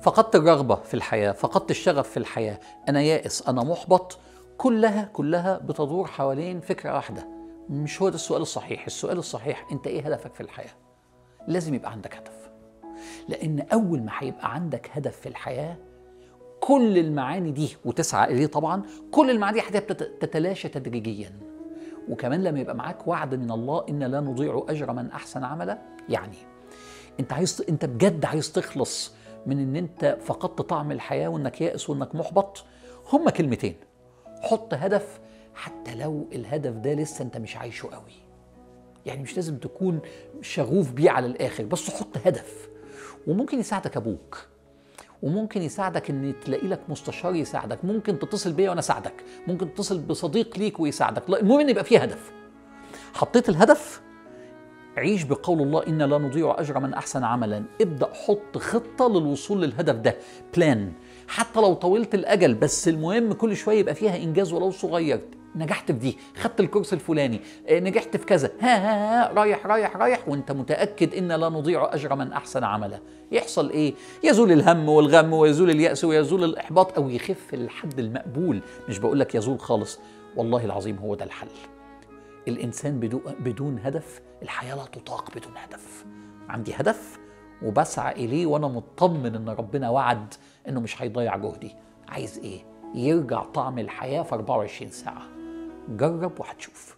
فقدت الرغبة في الحياة فقدت الشغف في الحياة أنا يائس أنا محبط كلها كلها بتدور حوالين فكرة واحدة مش هو ده السؤال الصحيح السؤال الصحيح أنت إيه هدفك في الحياة لازم يبقى عندك هدف لأن أول ما هيبقى عندك هدف في الحياة كل المعاني دي وتسعى إليه طبعا كل المعاني دي هتتلاشى تدريجيا وكمان لما يبقى معاك وعد من الله إن لا نضيع أجر من أحسن عملا يعني انت عايز انت بجد عايز تخلص من ان انت فقدت طعم الحياه وانك يائس وانك محبط هما كلمتين حط هدف حتى لو الهدف ده لسه انت مش عايشه قوي يعني مش لازم تكون شغوف بيه على الاخر بس حط هدف وممكن يساعدك ابوك وممكن يساعدك ان تلاقي لك مستشار يساعدك ممكن تتصل بيا وانا اساعدك ممكن تتصل بصديق ليك ويساعدك المهم ان يبقى فيه هدف حطيت الهدف عيش بقول الله إن لا نضيع أجر من أحسن عملا ابدأ حط خطة للوصول للهدف ده بلان حتى لو طولت الأجل بس المهم كل شوية يبقى فيها إنجاز ولو صغير نجحت في دي خدت الكورس الفلاني نجحت في كذا ها ها ها رايح رايح رايح وانت متأكد إن لا نضيع أجر من أحسن عملا يحصل إيه يزول الهم والغم ويزول اليأس ويزول الإحباط أو يخف للحد المقبول مش بقول لك يزول خالص والله العظيم هو ده الحل الانسان بدون هدف الحياه لا تطاق بدون هدف عندي هدف وبسعى اليه وانا مطمن ان ربنا وعد انه مش هيضيع جهدي عايز ايه يرجع طعم الحياه في 24 ساعه جرب وهتشوف